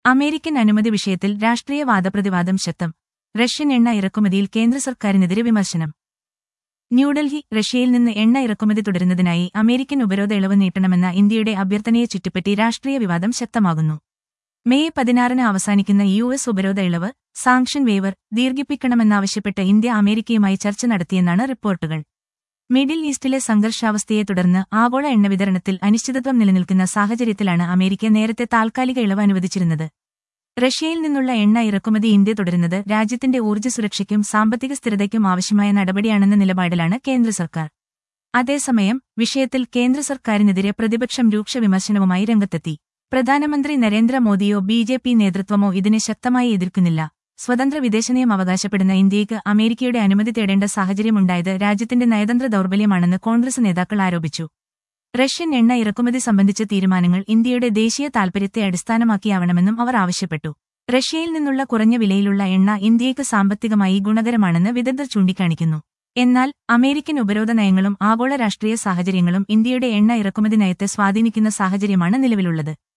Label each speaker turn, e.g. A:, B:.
A: American അനുമതി വിഷയത്തിൽ രാഷ്ട്രീയ വാദപ്രതിവാദം ശക്തം റഷ്യൻ എണ്ണ ഇറക്കുമതിയിൽ കേന്ദ്ര സർക്കാരിനെതിരെ വിമർശനം ന്യൂഡൽഹി റഷ്യയിൽ നിന്ന് എണ്ണ ഇറക്കുമതി തുടരുന്നതിനായി അമേരിക്കൻ ഉപരോധ ഇളവ് നീട്ടണമെന്ന ഇന്ത്യയുടെ അഭ്യർത്ഥനയെ ചുറ്റിപ്പറ്റി രാഷ്ട്രീയ വിവാദം ശക്തമാകുന്നു മെയ് പതിനാറിന് അവസാനിക്കുന്ന യു എസ് ഉപരോധ ഇളവ് സാങ്ഷൻ വേവർ ദീർഘിപ്പിക്കണമെന്നാവശ്യപ്പെട്ട് ഇന്ത്യ അമേരിക്കയുമായി ചർച്ച നടത്തിയെന്നാണ് റിപ്പോർട്ടുകൾ മിഡിൽ ഈസ്റ്റിലെ സംഘർഷാവസ്ഥയെ തുടർന്ന് ആഗോള എണ്ണ വിതരണത്തിൽ അനിശ്ചിതത്വം നിലനിൽക്കുന്ന സാഹചര്യത്തിലാണ് അമേരിക്ക നേരത്തെ താൽക്കാലിക ഇളവ് അനുവദിച്ചിരുന്നത് റഷ്യയിൽ നിന്നുള്ള എണ്ണ ഇറക്കുമതി ഇന്ത്യ തുടരുന്നത് രാജ്യത്തിന്റെ ഊർജ്ജ സുരക്ഷയ്ക്കും സാമ്പത്തിക സ്ഥിരതയ്ക്കും ആവശ്യമായ നടപടിയാണെന്ന നിലപാടിലാണ് കേന്ദ്ര സർക്കാർ അതേസമയം വിഷയത്തിൽ കേന്ദ്ര സർക്കാരിനെതിരെ പ്രതിപക്ഷം രൂക്ഷ വിമർശനവുമായി രംഗത്തെത്തി പ്രധാനമന്ത്രി നരേന്ദ്രമോദിയോ ബി ജെ പി നേതൃത്വമോ ഇതിനെ ശക്തമായി എതിർക്കുന്നില്ല സ്വതന്ത്ര വിദേശനയം അവകാശപ്പെടുന്ന ഇന്ത്യയ്ക്ക് അമേരിക്കയുടെ അനുമതി തേടേണ്ട സാഹചര്യമുണ്ടായത് രാജ്യത്തിന്റെ നയതന്ത്ര ദൗർബല്യമാണെന്ന് കോൺഗ്രസ് നേതാക്കൾ ആരോപിച്ചു റഷ്യൻ എണ്ണ ഇറക്കുമതി സംബന്ധിച്ച തീരുമാനങ്ങൾ ഇന്ത്യയുടെ ദേശീയ താൽപര്യത്തെ അടിസ്ഥാനമാക്കിയാവണമെന്നും അവർ ആവശ്യപ്പെട്ടു റഷ്യയിൽ നിന്നുള്ള കുറഞ്ഞ വിലയിലുള്ള എണ്ണ ഇന്ത്യയ്ക്ക് സാമ്പത്തികമായി ഗുണകരമാണെന്ന് വിദഗ്ധർ ചൂണ്ടിക്കാണിക്കുന്നു എന്നാൽ അമേരിക്കൻ ഉപരോധ നയങ്ങളും ആഗോള രാഷ്ട്രീയ സാഹചര്യങ്ങളും ഇന്ത്യയുടെ എണ്ണ ഇറക്കുമതി നയത്തെ സ്വാധീനിക്കുന്ന സാഹചര്യമാണ് നിലവിലുള്ളത്